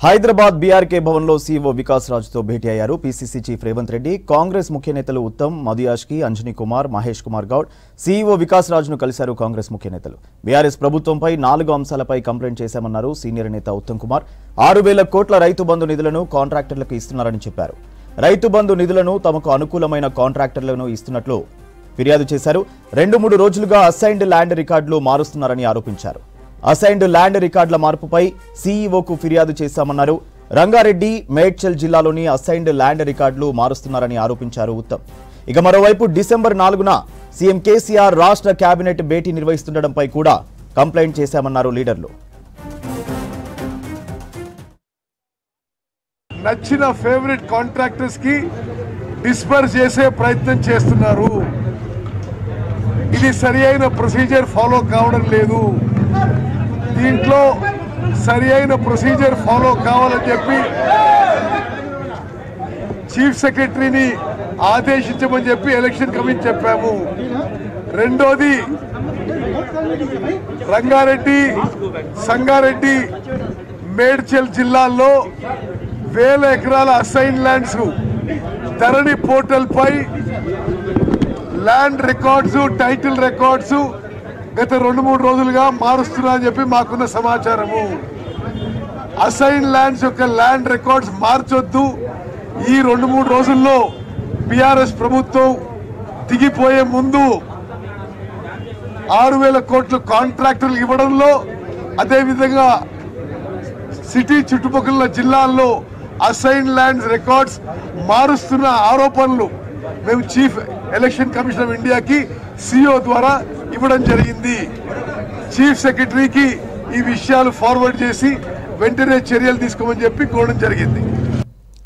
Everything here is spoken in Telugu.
హైదరాబాద్ బీఆర్కే భవన్లో సీఈఓ వికాస్ రాజుతో భేటీ అయ్యారు పీసీసీ చీఫ్ రేవంత్ రెడ్డి కాంగ్రెస్ ముఖ్య నేతలు ఉత్తమ్ మధుయాష్కి అంజనీ కుమార్ మహేష్ కుమార్ గౌడ్ సీఈఓ వికాస్ రాజును కలిశారు కాంగ్రెస్ ముఖ్య నేతలు బీఆర్ఎస్ ప్రభుత్వంపై నాలుగు అంశాలపై కంప్లైంట్ చేశామన్నారు సీనియర్ నేత ఉత్తమ్ కుమార్ ఆరు వేల కోట్ల రైతు బంధు నిధులను కాంట్రాక్టర్లకు ఇస్తున్నారని చెప్పారు రైతు బంధు నిధులను తమకు అనుకూలమైన కాంట్రాక్టర్లను ఇస్తున్నట్లు ఫిర్యాదు చేశారు రెండు మూడు రోజులుగా అసైన్డ్ ల్యాండ్ రికార్డులు మారుస్తున్నారని ఆరోపించారు అసైన్డ్ ల్యాండ్ రికార్డుల మార్పుపై సీఈఓకు ఫిర్యాదు చేశామన్నారు రంగారెడ్డి మేడ్చల్ జిల్లాలోని అసైన్డ్ ల్యాండ్ రికార్డులు మారుస్తున్నారని ఆరోపించారు ఉత్తమ్ ఇక మరోవైపు డిసెంబర్ నాలుగున సీఎం కేసీఆర్ రాష్ట్ర కేబినెట్ భేటీ నిర్వహిస్తుండటంపై కూడా కంప్లైంట్ చేశామన్నారు లీడర్లు నచ్చిన ఫేవరెట్ కాంట్రాక్టర్స్ కి డిస్పర్స్ చేసే ప్రయత్నం చేస్తున్నారు ఇది సరి అయిన ప్రొసీజర్ ఫాలో కావడం లేదు దీంట్లో సరి అయిన ప్రొసీజర్ ఫాలో కావాలని చెప్పి చీఫ్ సెక్రటరీని ఆదేశించమని చెప్పి ఎలక్షన్ కమిషన్ చెప్పాము రెండోది రంగారెడ్డి సంగారెడ్డి మేడ్చల్ జిల్లాల్లో వేల ఎకరాల అసైన్ ల్యాండ్స్ ధరణి పోర్టల్ పై ల్యాండ్ రికార్డ్స్ టైటిల్ రికార్డ్స్ గత రెండు మూడు రోజులుగా మారుస్తున్నా అని చెప్పి మాకున్న సమాచారము అసైన్ ల్యాండ్స్ యొక్క ల్యాండ్ రికార్డ్స్ మార్చొద్దు ఈ రెండు మూడు రోజుల్లో బీఆర్ఎస్ ప్రభుత్వం దిగిపోయే ముందు ఆరు వేల కోట్ల కాంట్రాక్టులు ఇవ్వడంలో అదేవిధంగా సిటీ చుట్టుపక్కల జిల్లాల్లో అసైన్ ల్యాండ్స్ రికార్డ్స్ మారుస్తున్న ఆరోపణలు మేము చీఫ్ ఎలక్షన్ కమిషన్ ఆఫ్ ఇండియాకి సిఓ ద్వారా ఇవ్వడం జరిగింది చీఫ్ సెక్రటరీకి ఈ విషయాలు ఫార్వర్డ్ చేసి వెంటనే చర్యలు తీసుకోమని చెప్పి కోరడం జరిగింది